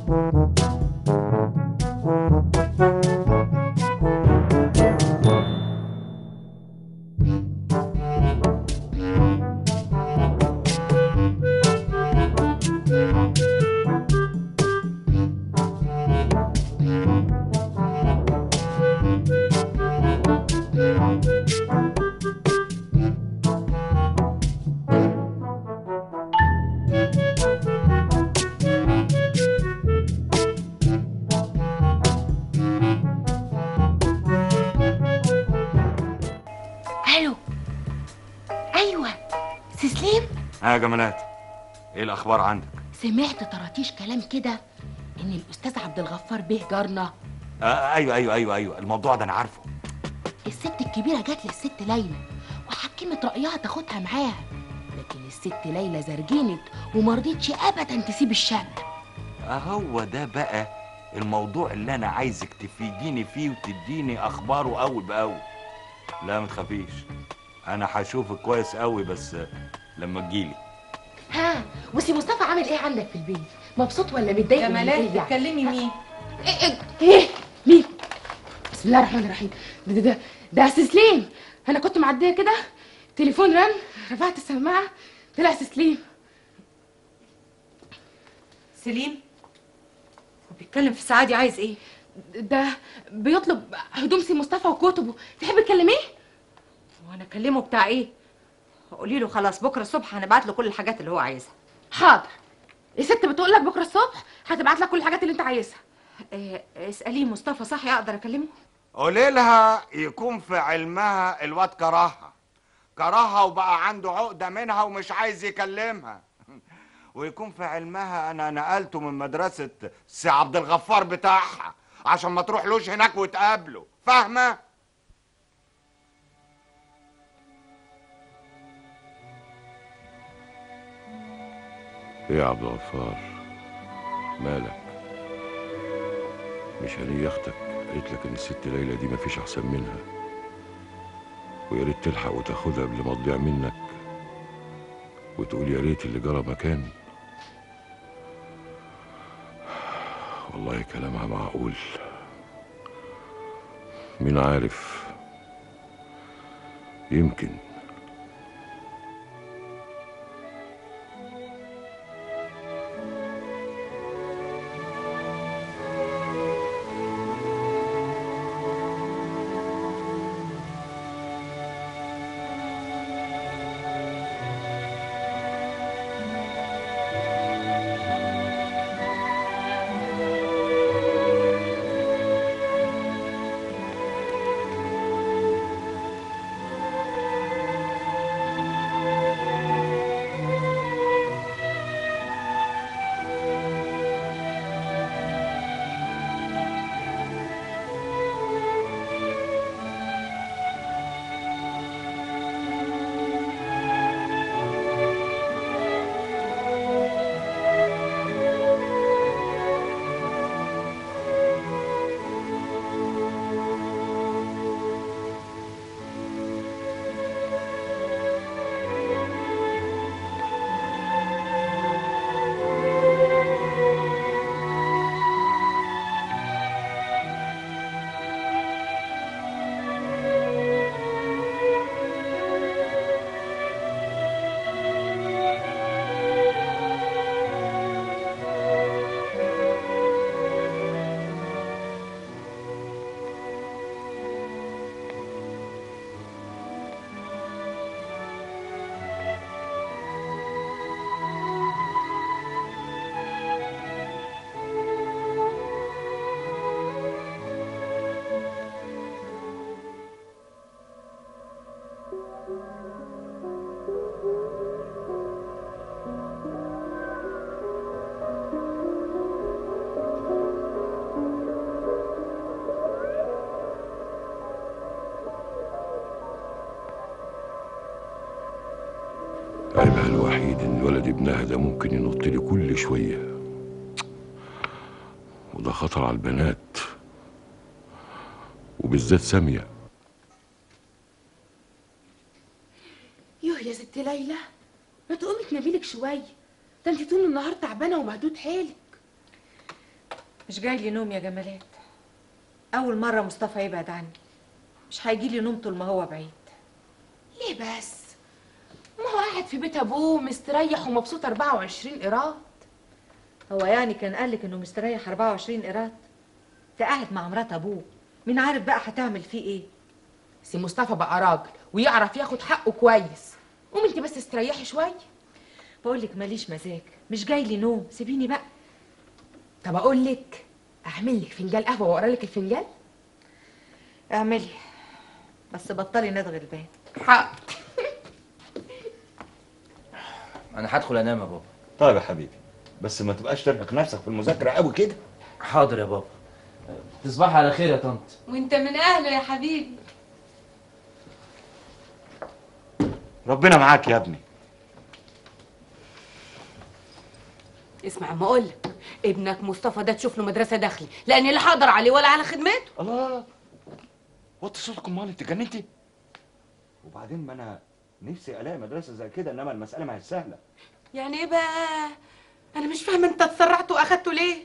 الو ايوه سي سليم ها يا جمالات ايه الاخبار عندك سمعت طراطيش كلام كده ان الاستاذ عبد الغفار بيه جارنا آه ايوه ايوه ايوه ايوه الموضوع ده انا عارفه الست الكبيره جات للست ليلى وحكمت رايها تاخدها معاها لكن الست ليلى زرجنت ومرضتش ابدا تسيب الشقه اهو ده بقى الموضوع اللي انا عايزك تفيديني فيه وتديني اخباره اول باول لا ما تخافيش انا هشوفك كويس قوي بس لما تجيلي ها وسي مصطفى عامل ايه عندك في البيت مبسوط ولا متضايق ولا جمالات إيه يعني؟ بتكلمي مين ايه ايه ايه مين بسم الله الرحمن الرحيم ده ده ده ده سي سليم انا كنت معديه كده تليفون رن رفعت السماعه طلع سي سليم سليم هو بيتكلم في الساعه دي عايز ايه ده بيطلب هدوم سي مصطفى وكتبه تحب تكلميه وانا اكلمه بتاع ايه قولي له خلاص بكره الصبح هنبعت له كل الحاجات اللي هو عايزها حاضر الست بتقول لك بكره الصبح هتبعت لك كل الحاجات اللي انت عايزها إيه اساليه مصطفى صح اقدر اكلمه قولي لها يكون في علمها الواد كرهها كرهها وبقى عنده عقدة منها ومش عايز يكلمها ويكون في علمها انا نقلته من مدرسة سي عبد الغفار بتاعها عشان ما تروحلوش هناك وتقابله فاهمة؟ ايه يا عبد الغفار مالك مش هني اختك قالت لك ان الست ليلى دي مفيش احسن منها ويا ريت تلحق وتاخدها قبل ما تضيع منك وتقول يا ريت اللي جرى مكان والله كلامها معقول مين عارف يمكن عيبها الوحيد ان ولد ابنها ده ممكن ينط لي كل شويه وده خطر على البنات وبالذات ساميه يوه يا ست ليلى ما تقومي تناميلك شويه ده انت طول النهار تعبانه ومهدود حالك مش جاي لي نوم يا جمالات اول مره مصطفى يبعد عني مش هيجي لي نوم طول ما هو بعيد ليه بس ما هو قاعد في بيت ابوه مستريح ومبسوط 24 قيراط هو يعني كان قالك انه مستريح 24 قيراط ده قاعد مع مرات ابوه مين عارف بقى هتعمل فيه ايه سي مصطفى بقى راجل ويعرف ياخد حقه كويس قومي انت بس استريحي شويه بقول لك ماليش مزاج مش جاي لي نوم سيبيني بقى طب اقول لك اعمل لك فنجان قهوه واقرا لك الفنجان اعملي بس بطلي ندغ البال حاضر انا هدخل انام يا بابا طيب يا حبيبي بس ما تبقاش ترهق نفسك في المذاكره قوي كده حاضر يا بابا تصبحي على خير يا طنط وانت من اهله يا حبيبي ربنا معاك يا ابني اسمع ما اقول لك ابنك مصطفى ده تشوف له مدرسه داخلي لاني لا هقدر عليه ولا على خدمته الله وطي صوتك امال انت جننتي وبعدين ما انا نفسي الاقي مدرسه زي كده انما المساله ما هي سهله يعني ايه بقى انا مش فاهمه انت اتسرعت واخدته ليه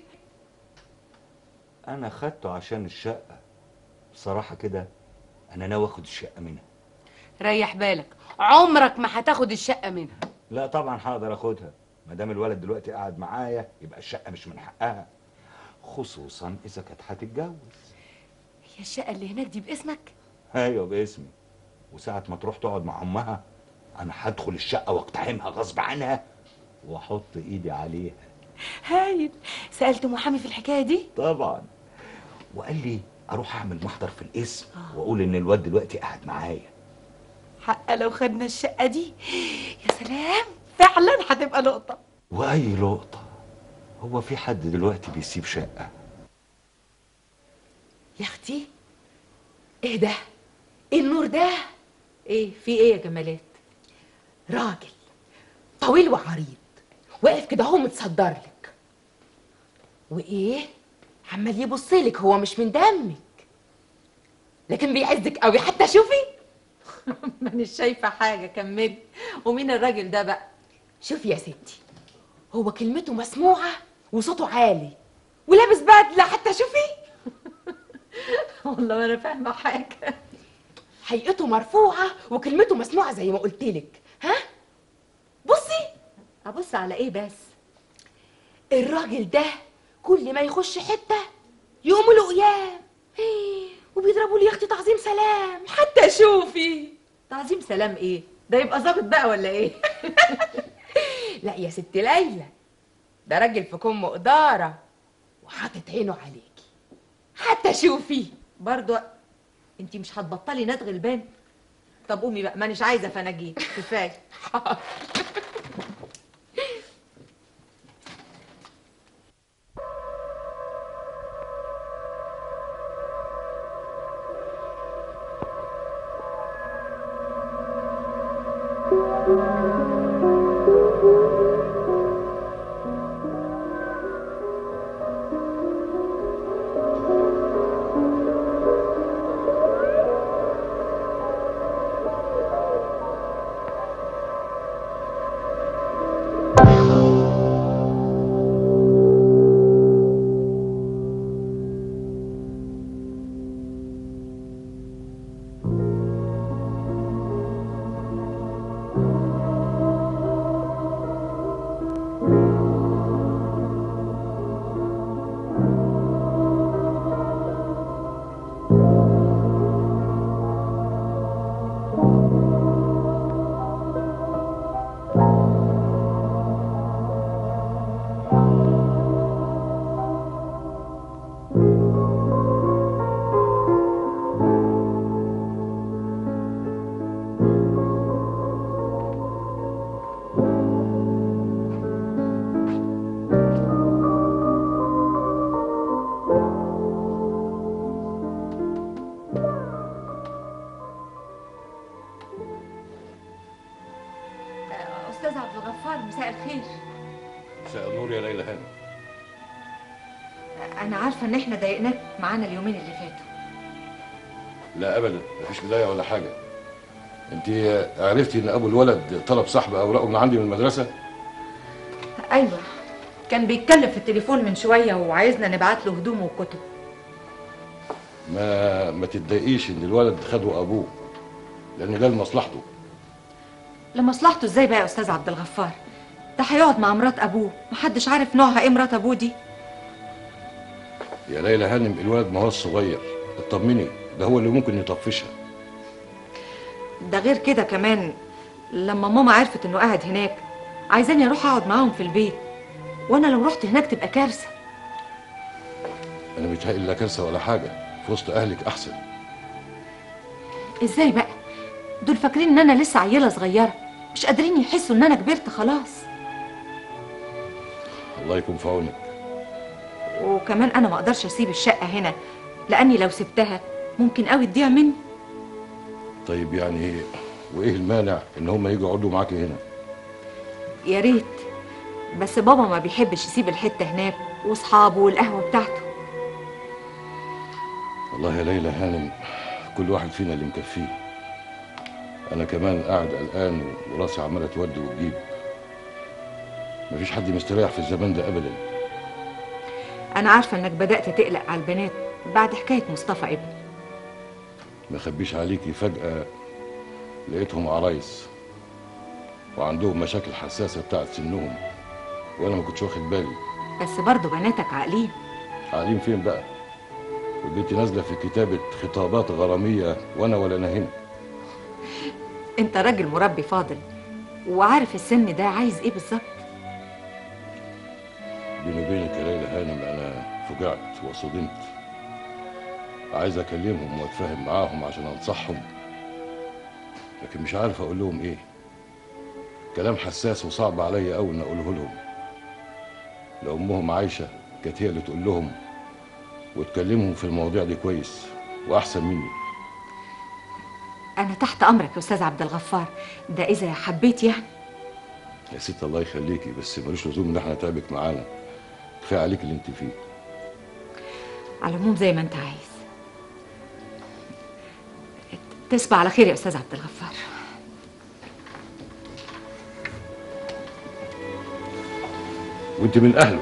انا خدته عشان الشقه بصراحه كده انا ناوي اخد الشقه منها ريح بالك عمرك ما هتاخد الشقه منها لا طبعا هقدر اخدها ما دام الولد دلوقتي قاعد معايا يبقى الشقه مش من حقها خصوصا اذا كانت هتتجوز هي الشقه اللي هناك دي باسمك ايوه باسمي وساعه ما تروح تقعد مع امها انا هدخل الشقه واقتحمها غصب عنها واحط ايدي عليها هايل سالت محامي في الحكايه دي طبعا وقال لي اروح اعمل محضر في الاسم واقول ان الواد دلوقتي قاعد معايا حق لو خدنا الشقه دي يا سلام فعلا هتبقى لقطه واي لقطه هو في حد دلوقتي بيسيب شقه يا اختي ايه ده ايه النور ده ايه في ايه يا جمالات راجل طويل وعريض واقف كده هو متصدر لك وايه عمال يبص لك هو مش من دمك لكن بيعزك قوي حتى شوفي مانيش شايفه حاجه كملي ومين الراجل ده بقى شوفي يا ستي هو كلمته مسموعة وصوته عالي ولابس بدلة حتى شوفي والله ما انا فاهمه حاجه هيئته مرفوعة وكلمته مسموعة زي ما قلت لك ها بصي ابص على ايه بس الراجل ده كل ما يخش حتة يقوموا له قيام إيه، وبيضربوا لي يا اختي تعظيم سلام حتى شوفي تعظيم سلام ايه ده يبقى ظابط بقى ولا ايه لا يا ست ليلى ده راجل في كم إدارة وحاطط عينه عليكي حتى شوفي برضو انت مش هتبطلي ندغ البان طب قومي بقى مانيش عايزه فناجين كفايه استاذ عبد الغفار مساء الخير مساء النور يا ليلى هانم انا عارفه ان احنا ضايقناك معانا اليومين اللي فاتوا لا ابدا مفيش بدايه ولا حاجه انت عرفتي ان ابو الولد طلب سحب اوراقه من عندي من المدرسه ايوه كان بيتكلم في التليفون من شويه وعايزنا نبعت له هدوم وكتب ما ما تتضايقيش ان الولد خده ابوه لان ده لمصلحته لمصلحته ازاي بقى يا استاذ عبد الغفار ده هيقعد مع مرات ابوه محدش عارف نوعها ايه مرات ابوه دي يا ليلى هانم الولد ما هو صغير اطمني ده هو اللي ممكن يطفشها ده غير كده كمان لما ماما عرفت انه قاعد هناك عايزاني اروح اقعد معاهم في البيت وانا لو رحت هناك تبقى كارثه انا متهيألي لا كارثه ولا حاجه في وسط اهلك احسن ازاي بقى دول فاكرين ان انا لسه عيله صغيره مش قادرين يحسوا ان انا كبرت خلاص الله يكون في عونك وكمان انا ما اقدرش اسيب الشقه هنا لاني لو سبتها ممكن قوي تضيع مني طيب يعني وايه المانع ان هم يجوا يقعدوا معاكي هنا يا ريت بس بابا ما بيحبش يسيب الحته هناك واصحابه والقهوه بتاعته والله يا ليلى هانم كل واحد فينا اللي مكفيه انا كمان قاعد قلقان وراسي عماله تودي وتجيب مفيش حد مستريح في الزمان ده ابدا انا عارفه انك بدات تقلق على البنات بعد حكايه مصطفى ابني ما اخبيش عليكي فجاه لقيتهم عرايس وعندهم مشاكل حساسه بتاعت سنهم وانا ما كنتش واخد بالي بس برضه بناتك عاقلين عالين فين بقى والبنت نازله في كتابه خطابات غراميه وانا ولا انا هنا انت راجل مربي فاضل وعارف السن ده عايز ايه بالظبط بيني وبينك يا ليلى هانم انا فجعت وصدمت عايز اكلمهم واتفاهم معاهم عشان انصحهم لكن مش عارف اقول لهم ايه كلام حساس وصعب عليا قوي ان اقوله لهم لو امهم عايشه كانت هي اللي تقول لهم وتكلمهم في المواضيع دي كويس واحسن مني انا تحت امرك يا استاذ عبد الغفار ده اذا حبيت يعني يا ست الله يخليكي بس ملوش لزوم ان احنا نتعبك معانا كفايه عليك اللي انت فيه على العموم زي ما انت عايز تصبح على خير يا استاذ عبد الغفار وانت من اهله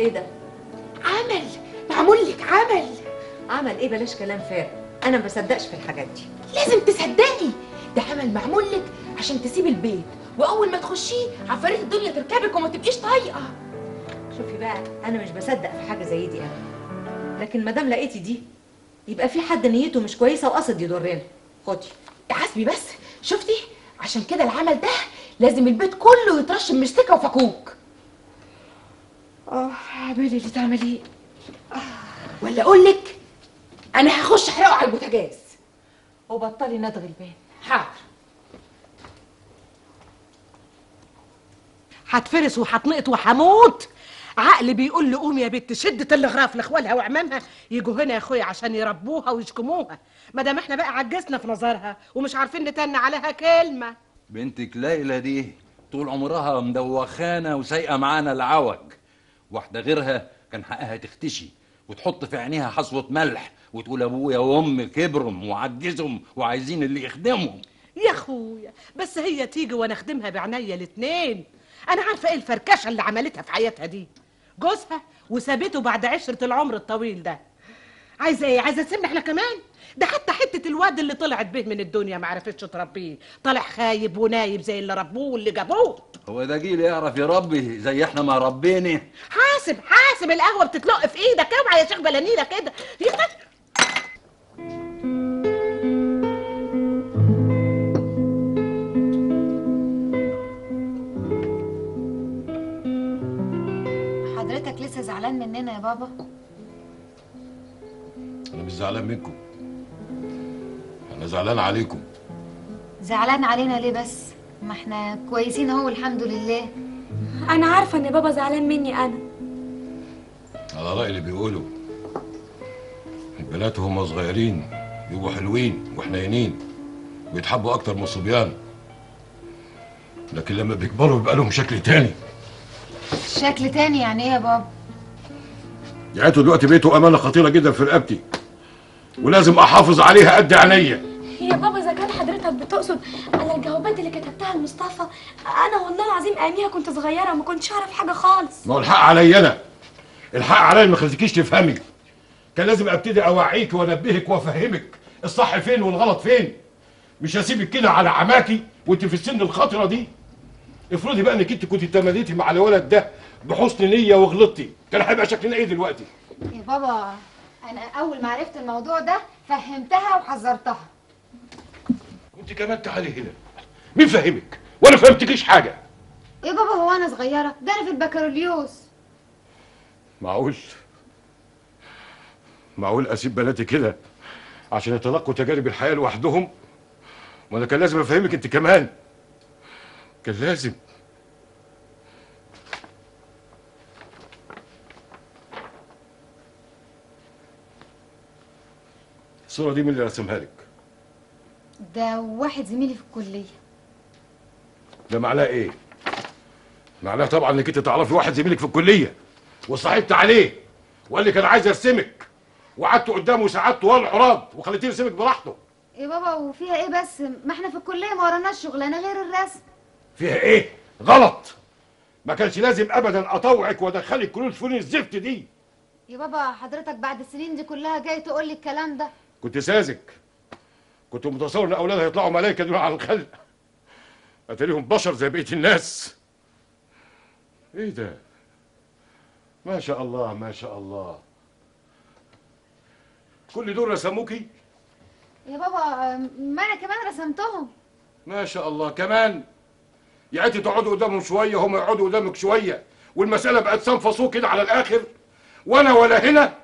ايه ده عمل معمول لك عمل عمل ايه بلاش كلام فارغ انا ما بصدقش في الحاجات دي لازم تصدقي ده عمل معمول لك عشان تسيب البيت واول ما تخشيه عفاريت الدنيا تركبك وما تبقيش طايقه شوفي بقى انا مش بصدق في حاجه زي دي انا لكن ما دام لقيتي دي يبقى في حد نيته مش كويسه وقصد يضرنا خدي حسبي بس شفتي عشان كده العمل ده لازم البيت كله يترش بمستكه وفكوك اه اعملي اللي تعمليه ولا اقول لك انا هخش احرقه على البوتاجاز وبطلي ندغ البان حاضر هتفرس وهتنقط وهموت عقلي بيقول لي قومي يا بنت شدت الاغراف لاخوالها وعمامها يجوا هنا يا اخويا عشان يربوها ويشكموها ما دام احنا بقى عجزنا في نظرها ومش عارفين نتن عليها كلمه بنتك ليلى دي طول عمرها مدوخانه وسايقه معانا العوج واحده غيرها كان حقها تختشي وتحط في عينيها حصوه ملح وتقول ابويا وامي كبرهم وعجزهم وعايزين اللي يخدمهم يا اخويا بس هي تيجي وانا اخدمها بعناية الاتنين انا عارفه ايه الفركشه اللي عملتها في حياتها دي جوزها وسابته بعد عشره العمر الطويل ده عايزه ايه عايزه تسيبنا احنا كمان ده حتى حته الواد اللي طلعت به من الدنيا ما عرفتش تربيه طالع خايب ونايب زي اللي ربوه واللي جابوه هو ده جيل يعرف يربي زي احنا ما ربينا حاسب حاسب القهوه بتتلق في ايدك اوعى يا شيخ بلانيله كده يخت- حضرتك لسه زعلان مننا يا بابا انا مش زعلان منكم انا زعلان عليكم زعلان علينا ليه بس ما احنا كويسين اهو الحمد لله انا عارفه ان بابا زعلان مني انا على رأي اللي بيقولوا البنات وهم صغيرين بيبقوا حلوين وحنينين بيتحبوا أكتر من الصبيان لكن لما بيكبروا بيبقى لهم شكل تاني شكل تاني يعني ايه يا بابا يعني انتوا دلوقتي بقيتوا أمانة خطيرة جدا في رقبتي ولازم أحافظ عليها قد عينيا يا بابا اذا كان حضرتك بتقصد على الجوابات اللي كتبتها لمصطفى انا والله العظيم اياميها كنت صغيره ما كنتش اعرف حاجه خالص ما هو الحق عليا أنا الحق عليا ما خليكيش تفهمي كان لازم ابتدي اوعيك وانبهك وافهمك الصح فين والغلط فين مش هسيبك كده على عماكي وانت في السن الخطره دي افرضي بقى انك انت كنت تماديتي مع الولد ده بحسن نيه وغلطتي كان هيبقى شكلنا ايه دلوقتي يا بابا انا اول ما عرفت الموضوع ده فهمتها وحذرتها وانت كمان تعالي هنا مين فهمك ولا فهمتكيش حاجه يا بابا هو انا صغيره ده انا في البكالوريوس معقول معقول اسيب بناتي كده عشان يتلقوا تجارب الحياه لوحدهم وانا كان لازم افهمك انت كمان كان لازم الصوره دي مين اللي رسمها لك ده واحد زميلي في الكليه ده معناه ايه معناه طبعا انك انت تعرفي واحد زميلك في الكليه وصاحبت عليه وقال لك انا عايز ارسمك وقعدت قدامه ساعات طوال عراض وخليتيه يرسمك براحته يا بابا وفيها ايه بس ما احنا في الكليه ما وراناش شغلانه غير الرسم فيها ايه غلط ما كانش لازم ابدا اطوعك وادخلك كل الفنون الزفت دي يا بابا حضرتك بعد السنين دي كلها جاي تقول لي الكلام ده كنت ساذج كنت متصور ان اولادها يطلعوا ملائكه دول على الخلق اتاريهم بشر زي بقيه الناس ايه ده ما شاء الله ما شاء الله كل دول رسموكي يا بابا ما انا كمان رسمتهم ما شاء الله كمان يعني انت تقعدوا قدامهم شويه هم يقعدوا قدامك شويه والمساله بقت صنفصو كده على الاخر وانا ولا هنا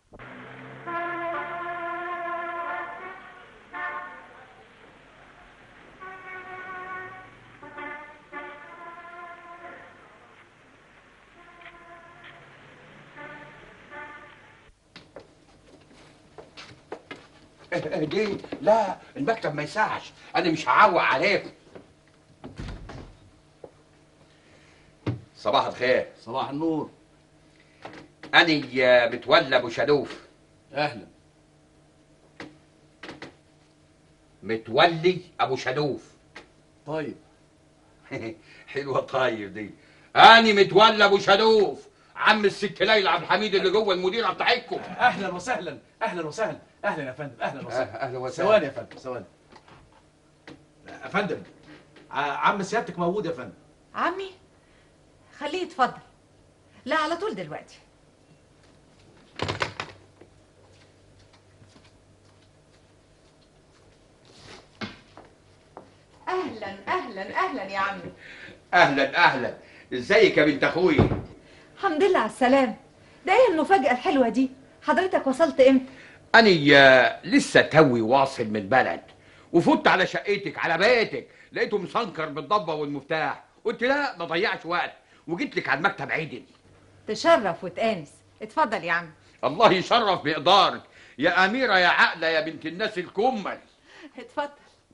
دي لا المكتب ما يسعش انا مش هعوق عليكم صباح الخير صباح النور انا متولى ابو شلوف اهلا متولي ابو شلوف طيب حلوه طيب دي انا متولى ابو شلوف عم الست ليلى عبد الحميد اللي جوه المديره بتاعتكم اهلا وسهلا اهلا وسهلا اهلا يا فندم اهلا وسهلا أهلا وسهلا. ثواني يا فندم ثواني يا فندم ع- عم سيادتك موجود يا فندم عمي خليه يتفضل لا على طول دلوقتي اهلا اهلا اهلا يا عمي اهلا اهلا ازيك يا بنت اخويا الحمد لله على السلامه ده ايه المفاجاه الحلوه دي حضرتك وصلت امتى اني آه، لسه توي واصل من البلد وفوت على شقتك على بيتك لقيته مسنكر بالضبه والمفتاح قلت لا ما ضيعش وقت وجيت لك على المكتب عدل تشرف وتانس اتفضل يا عم الله يشرف بإقدارك يا أميرة يا عقلة يا بنت الناس الكمل اتفضل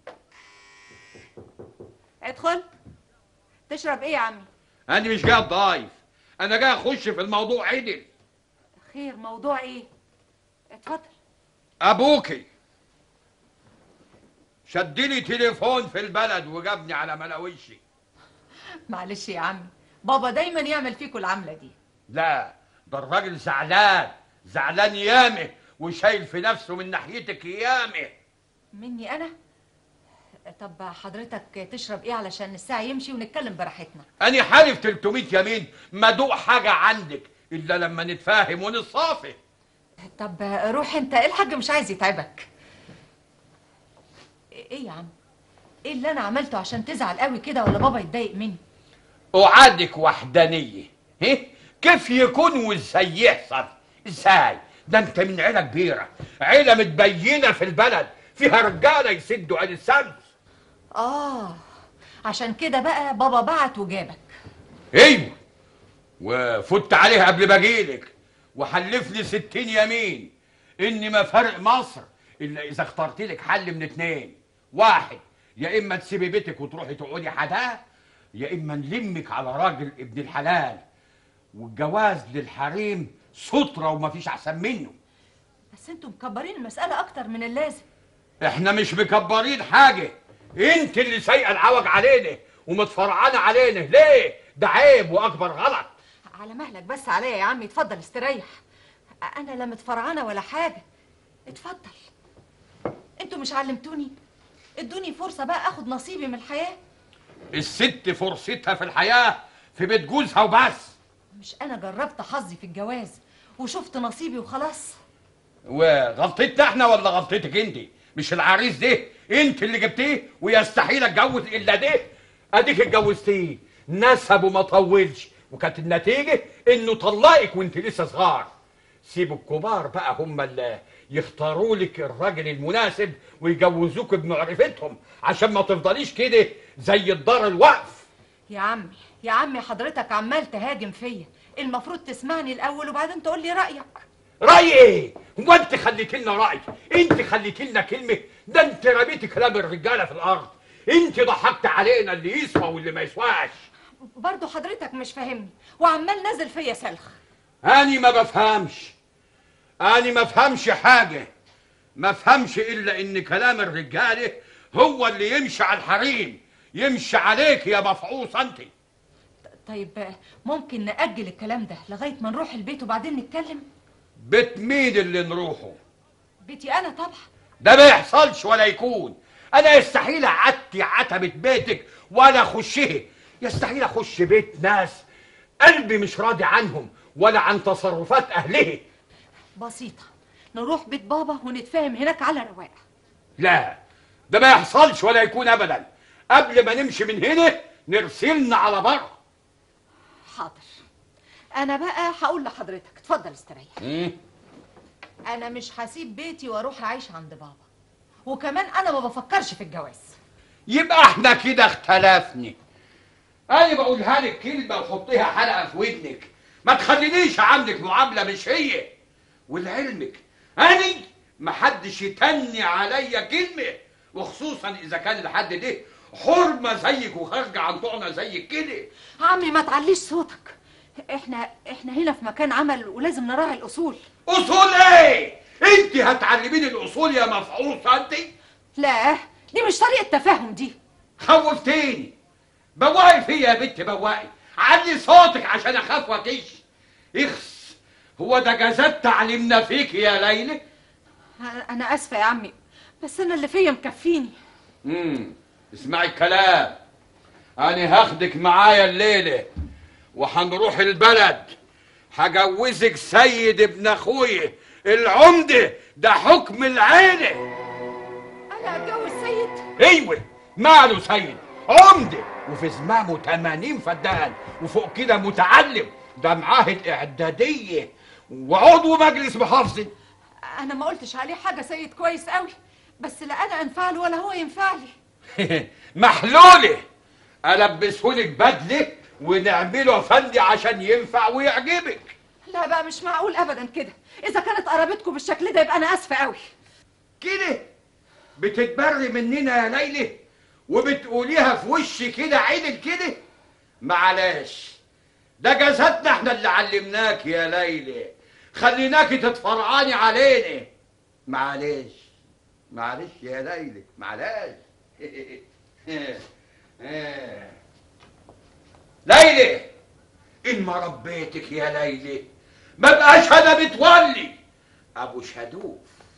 ادخل تشرب ايه يا عمي أنا مش جاي ضايف أنا جاي أخش في الموضوع عدل خير موضوع ايه اتفضل أبوكي شدلي تليفون في البلد وجابني على ملاوشي معلش يا عمي بابا دايما يعمل فيكوا العمله دي لا ده الراجل زعلان زعلان يامه وشايل في نفسه من ناحيتك يامه مني انا طب حضرتك تشرب ايه علشان الساعه يمشي ونتكلم براحتنا أنا حالف 300 يمين ما دوق حاجة عندك إلا لما نتفاهم ونتصافي طب روح انت الحاج مش عايز يتعبك ايه يا عم ايه اللي انا عملته عشان تزعل قوي كده ولا بابا يتضايق مني وعدك وحدانية هه؟ كيف يكون وازاي يحصل ازاي ده انت من عيلة كبيرة عيلة متبينة في البلد فيها رجالة يسدوا عين السمس اه عشان كده بقى بابا بعت وجابك ايوه وفت عليها قبل ما اجيلك وحلف لي ستين يمين اني ما فرق مصر الا اذا اخترت لك حل من اتنين واحد يا اما تسيبي بيتك وتروحي تقعدي حداه يا اما نلمك على راجل ابن الحلال والجواز للحريم سترة ومفيش احسن منه بس انتوا مكبرين المساله اكتر من اللازم احنا مش مكبرين حاجة انت اللي سايقه العوج علينا ومتفرعنه علينا ليه ده عيب واكبر غلط على مهلك بس عليا يا عمي اتفضل استريح انا لا متفرعنه ولا حاجه اتفضل انتوا مش علمتوني ادوني فرصه بقى اخد نصيبي من الحياه الست فرصتها في الحياة في بيت جوزها وبس مش انا جربت حظي في الجواز وشفت نصيبي وخلاص وغلطتنا احنا ولا غلطتك انت مش العريس ده انت اللي جبتيه ويستحيل اتجوز الا ده اديك اتجوزتيه نسب وما طولش وكانت النتيجة انه طلقك وانت لسه صغار سيبوا الكبار بقى هم اللي يختاروا لك الراجل المناسب ويجوزوك بمعرفتهم عشان ما تفضليش كده زي الدار الوقف يا عمي يا عمي حضرتك عمال تهاجم فيا المفروض تسمعني الاول وبعدين تقول لي رايك رأي ايه؟ هو انت خليت لنا رأي، انت خليت لنا كلمة، ده انت رميتي كلام الرجالة في الأرض، انت ضحكت علينا اللي يسوى واللي ما يسواش، برضه حضرتك مش فاهمني وعمال نازل فيا سلخ أني ما بفهمش، أني ما بفهمش حاجة، ما بفهمش إلا إن كلام الرجالة هو اللي يمشي على الحريم، يمشي عليك يا مفعوص أنت، طيب ممكن نأجل الكلام ده لغايه ما نروح البيت وبعدين نتكلم بيت مين اللي نروحه؟ بيتي انا طبعا ده ما يحصلش ولا يكون انا يستحيل اعدي عتبة بيتك ولا اخشه يستحيل اخش بيت ناس قلبي مش راضي عنهم ولا عن تصرفات اهله بسيطه نروح بيت بابا ونتفاهم هناك على رواق لا ده ما يحصلش ولا يكون ابدا قبل ما نمشي من هنا نرسلنا على بره حاضر انا بقى هقول لحضرتك اتفضل استريح انا مش هسيب بيتي واروح اعيش عند بابا وكمان انا ما بفكرش في الجواز يبقى احنا كده اختلفني انا بقولها لك كلمه وحطيها حلقه في ودنك ما تخلينيش اعاملك معامله مش هي ولعلمك انا محدش يتني عليا كلمه وخصوصا اذا كان الحد ده حرمه زيك وخارجه عن طعنه زيك كده عمي ما تعليش صوتك احنا احنا هنا في مكان عمل ولازم نراعي الاصول اصول ايه انت هتعلميني الاصول يا مفعوصه انت لا دي مش طريقه تفاهم دي خوفتيني بواقي فيا يا بنت بواقي علي صوتك عشان اخاف واكش اخس هو ده جزاء تعليمنا فيك يا ليلى أنا- انا اسفه يا عمي بس انا اللي فيا مكفيني امم اسمعي الكلام انا هاخدك معايا الليله وهنروح البلد هجوزك سيد ابن اخويا العمده ده حكم العيله انا اتجوز سيد ايوه ماله سيد عمده وفي زمامه 80 فدان وفوق كده متعلم ده معاه الاعداديه وعضو مجلس محافظه انا ما قلتش عليه حاجه سيد كويس قوي بس لا انا انفع له ولا هو ينفع لي محلوله البسهولك بدله ونعمله فندي عشان ينفع ويعجبك لا بقى مش معقول ابدا كده اذا كانت قرابتكم بالشكل ده يبقى انا اسفه قوي كده بتتبري مننا يا ليلى وبتقوليها في وشي كده عدل كده معلش ده جزاتنا احنا اللي علمناك يا ليلى خليناكي تتفرعاني علينا معلش معلش يا ليلى معلش ليلى ان ما ربيتك يا ليلى ما بقاش انا متولي ابو شادوف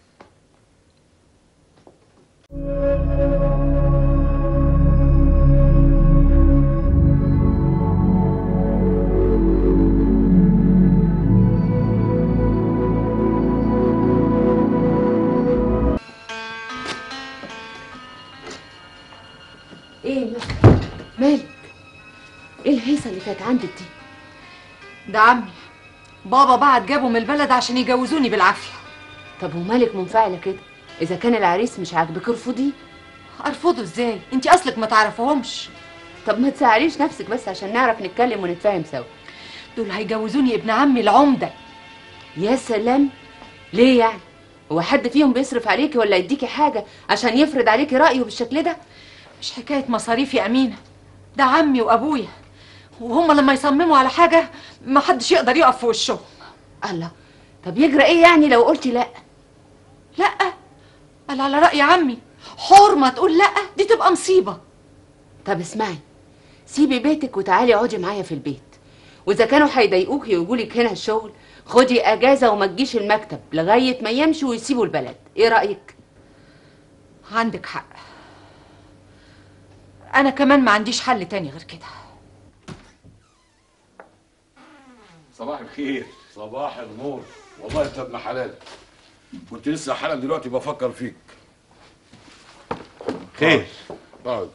ايه مالك ايه الهيصه اللي كانت عندك دي ده عمي بابا بعت جابه من البلد عشان يجوزوني بالعافيه طب ومالك منفعله كده اذا كان العريس مش عاجبك ارفضيه ارفضه ازاي انت اصلك ما تعرفهمش طب ما تسعريش نفسك بس عشان نعرف نتكلم ونتفاهم سوا دول هيجوزوني ابن عمي العمده يا سلام ليه يعني هو حد فيهم بيصرف عليكي ولا يديكي حاجه عشان يفرض عليكي رايه بالشكل ده مش حكايه مصاريف يا امينه ده عمي وابويا وهم لما يصمموا على حاجه ما حدش يقدر يقف في وشهم الله طب يجرى ايه يعني لو قلتي لا لا قال على راي عمي حرمه تقول لا دي تبقى مصيبه طب اسمعي سيبي بيتك وتعالي اقعدي معايا في البيت واذا كانوا هيضايقوكي ويجولك هنا الشغل خدي اجازه وما تجيش المكتب لغايه ما يمشوا ويسيبوا البلد ايه رايك عندك حق انا كمان ما عنديش حل تاني غير كده صباح الخير صباح النور والله انت ابن حلال كنت لسه حالا دلوقتي بفكر فيك خير اقعد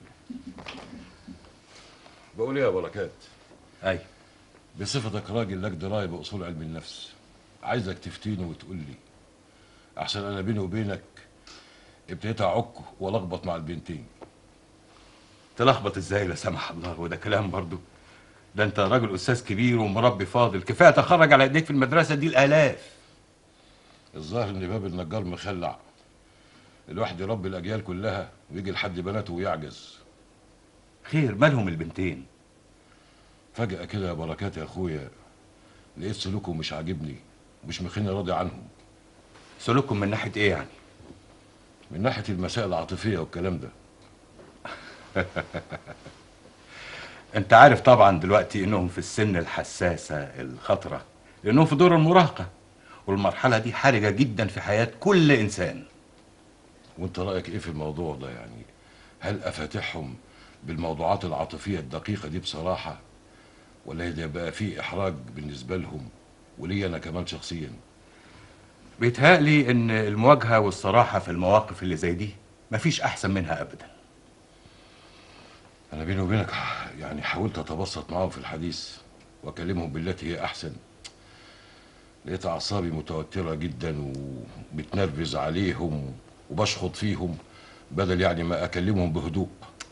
بقول ايه يا بركات اي بصفتك راجل لك درايه باصول علم النفس عايزك تفتيني وتقول لي احسن انا بيني وبينك ابتديت اعك والخبط مع البنتين تلخبط ازاي لا سمح الله وده كلام برضو ده انت راجل استاذ كبير ومربي فاضل كفايه تخرج على ايديك في المدرسه دي الالاف الظاهر ان باب النجار مخلع الواحد يربي الاجيال كلها ويجي لحد بناته ويعجز خير مالهم البنتين فجأة كده يا بركات يا اخويا لقيت سلوكهم مش عاجبني ومش مخليني راضي عنهم سلوكهم من ناحيه ايه يعني من ناحية المسائل العاطفية والكلام ده انت عارف طبعا دلوقتي انهم في السن الحساسه الخطره لانهم في دور المراهقه والمرحله دي حرجه جدا في حياه كل انسان وانت رأيك ايه في الموضوع ده يعني هل افاتحهم بالموضوعات العاطفية الدقيقة دي بصراحة ولا يبقى في احراج بالنسبة لهم ولي انا كمان شخصيا بيتهيألي ان المواجهه والصراحه في المواقف اللي زي دي مفيش احسن منها ابدا انا بيني وبينك يعني حاولت اتبسط معاهم في الحديث واكلمهم بالتي هي احسن لقيت اعصابي متوتره جدا وبتنرفز عليهم وبشخط فيهم بدل يعني ما اكلمهم بهدوء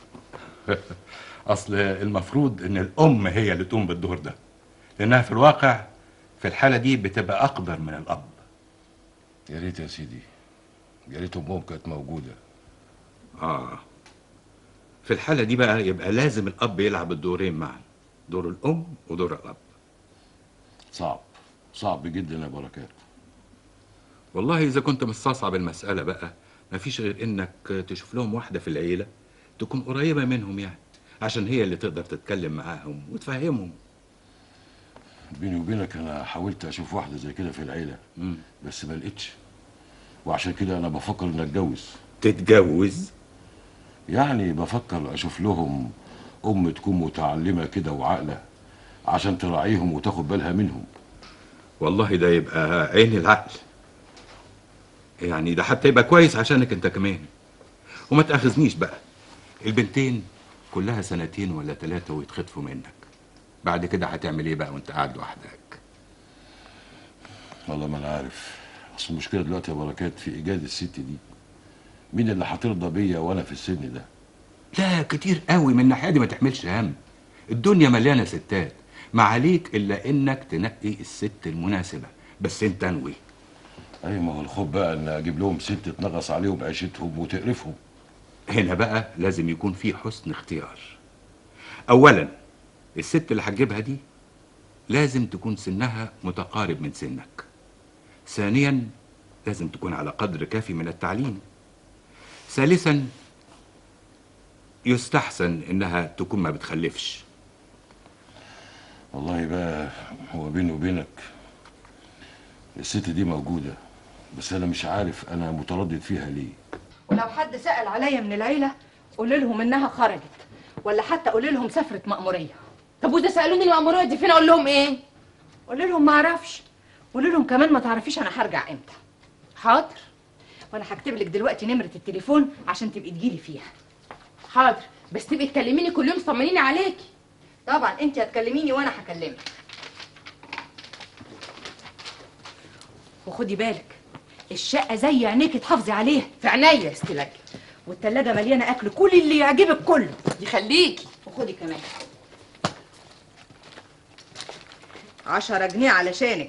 اصل المفروض ان الام هي اللي تقوم بالدور ده لانها في الواقع في الحاله دي بتبقى اقدر من الاب يا ريت يا سيدي يا ريت امهم كانت موجوده اه في الحاله دي بقى يبقى لازم الاب يلعب الدورين معا دور الام ودور الاب صعب صعب جدا يا بركات والله اذا كنت مستصعب المساله بقى مفيش غير انك تشوف لهم واحده في العيله تكون قريبه منهم يعني عشان هي اللي تقدر تتكلم معاهم وتفهمهم بيني وبينك انا حاولت اشوف واحده زي كده في العيله بس ما لقيتش وعشان كده انا بفكر ان اتجوز تتجوز يعني بفكر اشوف لهم ام تكون متعلمه كده وعاقله عشان تراعيهم وتاخد بالها منهم والله ده يبقى عين العقل يعني ده حتى يبقى كويس عشانك انت كمان وما تاخذنيش بقى البنتين كلها سنتين ولا ثلاثة ويتخطفوا منك بعد كده هتعمل ايه بقى وانت قاعد لوحدك والله ما انا عارف اصل المشكله دلوقتي يا بركات في ايجاد الست دي مين اللي هترضى بيا وانا في السن ده لا كتير قوي من الناحيه دي ما تحملش هم الدنيا مليانه ستات ما عليك الا انك تنقي الست المناسبه بس انت انوي اي ما هو الخوف بقى ان اجيب لهم ست تنغص عليهم عيشتهم وتقرفهم هنا بقى لازم يكون في حسن اختيار اولا الست اللي هتجيبها دي لازم تكون سنها متقارب من سنك ثانيا لازم تكون على قدر كافي من التعليم ثالثا يستحسن انها تكون ما بتخلفش والله بقى هو بيني وبينك الست دي موجوده بس انا مش عارف انا متردد فيها ليه ولو حد سأل عليا من العيلة قول لهم إنها خرجت ولا حتى قول لهم سافرت مأمورية طب واذا سالوني المأمورية دي فين اقول لهم ايه قول لهم ما اعرفش قول لهم كمان ما تعرفيش انا هرجع امتى حاضر وانا هكتب لك دلوقتي نمرة التليفون عشان تبقي تجيلي فيها حاضر بس تبقي تكلميني كل يوم طمنيني عليكي طبعا انت هتكلميني وانا هكلمك وخدي بالك الشقة زي عينيك تحافظي عليها في عينيا يا استلاجي والتلاجة مليانة أكل كل اللي يعجبك كله يخليكي وخدي كمان عشرة جنيه علشانك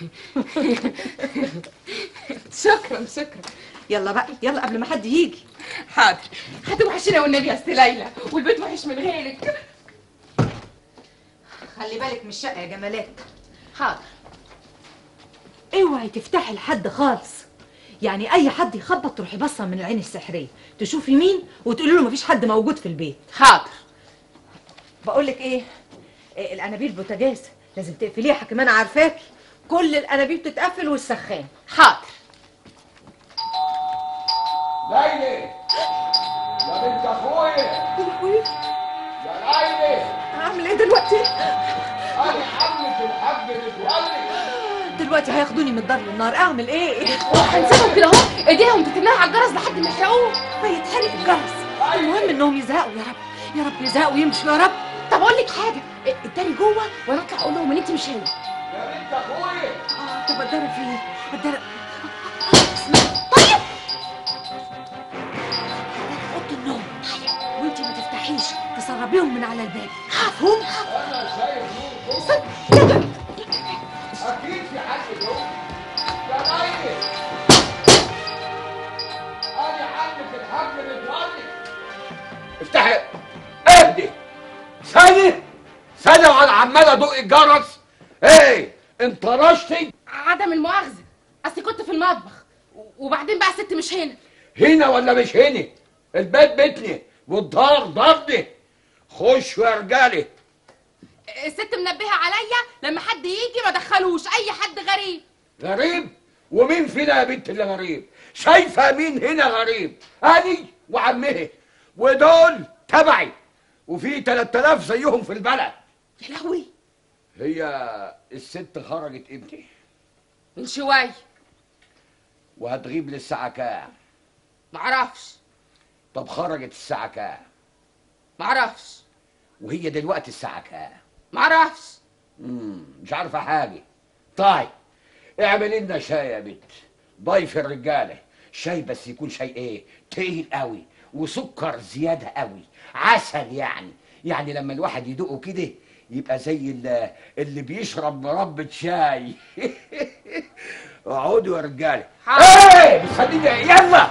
شكرا شكرا يلا بقى يلا قبل ما حد يجي حاضر هتوحشينا والنبي يا استي ليلى والبيت وحش من غيرك خلي بالك من الشقة يا جمالات حاضر اوعي تفتحي لحد خالص يعني اي حد يخبط تروحي باصه من العين السحريه تشوفي مين وتقولي له مفيش حد موجود في البيت حاضر بقول لك ايه إيه، الانابيب بوتاجاز لازم تقفليها كمان عارفاكي كل الانابيب تتقفل والسخان حاضر ليلى يا بنت اخويا يا لهوي يا ليلى اعمل ايه دلوقتي انا عمك الحاج متولي دلوقتي هياخدوني من الدار للنار اعمل ايه هنسيبهم كده اهو ايديهم تتنها على الجرس لحد ما يحرقوه هيتحرق الجرس المهم انهم يزهقوا يا رب يا رب يزهقوا ويمشوا يا رب طب اقول لك حاجه التاني جوه وانا اطلع اقول لهم ان انت مش هنا يا بنت اخويا اه طب اتدرب فين اتدرب طيب اوضه النوم وانت ما تفتحيش تسربيهم من على الباب مفهوم انا شايف نور جوه. اكيد في حد جوه يا ليلى انا عمك الحاج متولي افتحي اهدي ثانية ثانية وانا عمال ادق الجرس ايه انت رشتي عدم المؤاخذه اصل كنت في المطبخ وبعدين بقى الست مش هنا هنا ولا مش هنا البيت بيتنا والدار دارنا خشوا يا رجالي الست منبهه عليا لما حد يجي ما دخلوش اي حد غريب غريب ومين فينا يا بنت اللي غريب شايفه مين هنا غريب اني وعمها ودول تبعي وفي 3000 زيهم في البلد يا لهوي هي الست خرجت امتى من شويه وهتغيب للساعه كام معرفش طب خرجت الساعه كام معرفش وهي دلوقتي الساعه كام معرفش مم، مش عارفه حاجه طيب اعمل لنا شاي يا بنت ضيف الرجاله شاي بس يكون شاي ايه تقيل قوي وسكر زياده قوي عسل يعني يعني لما الواحد يدوقه كده يبقى زي ال- اللي بيشرب مربى شاي اقعدوا يا رجاله ايه بتخليني يلا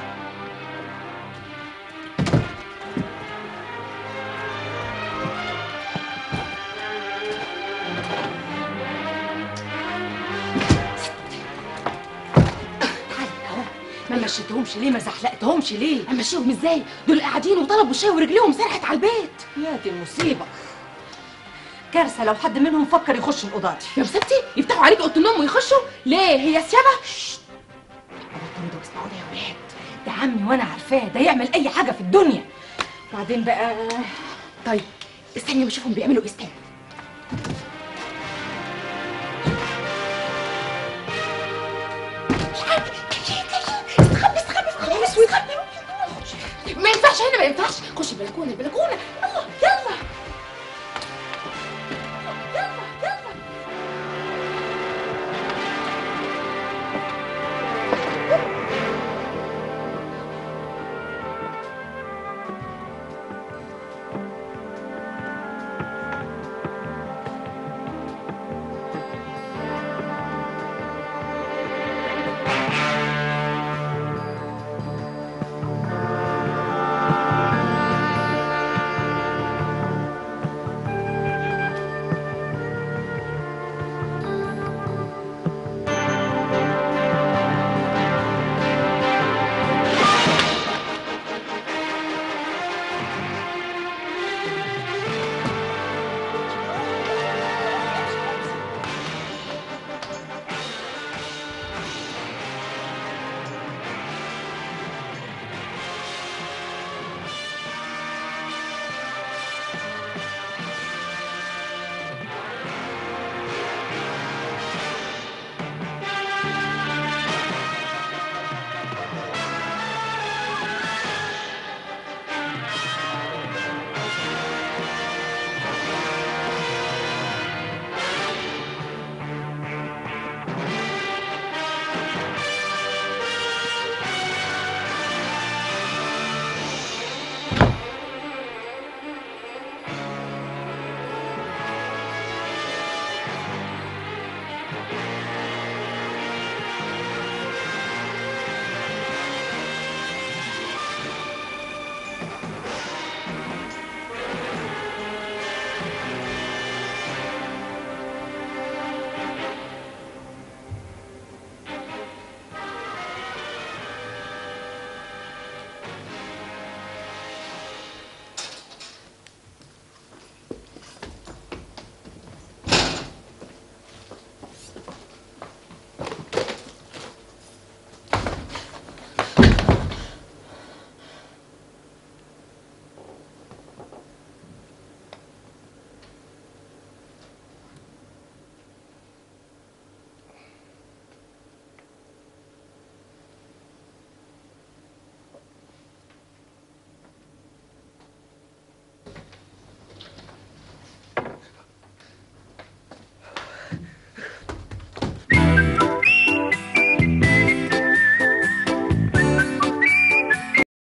اهو ما مشيتهمش ليه ما زحلقتهمش ليه امشيهم ازاي دول قاعدين وطلبوا شاي ورجليهم سرحت على البيت يا دي المصيبه كارثه لو حد منهم فكر يخش الاوضه دي يا مسبتي يفتحوا عليك اوضه النوم ويخشوا ليه هي سيابه بطلوا اسمعوا لي يا ولاد ده عمي وانا عارفاه ده يعمل اي حاجه في الدنيا بعدين بقى طيب استني بشوفهم بيعملوا ايه استني استخبي استخبي خلاص ما ينفعش هنا ما ينفعش خش البلكونه البلكونه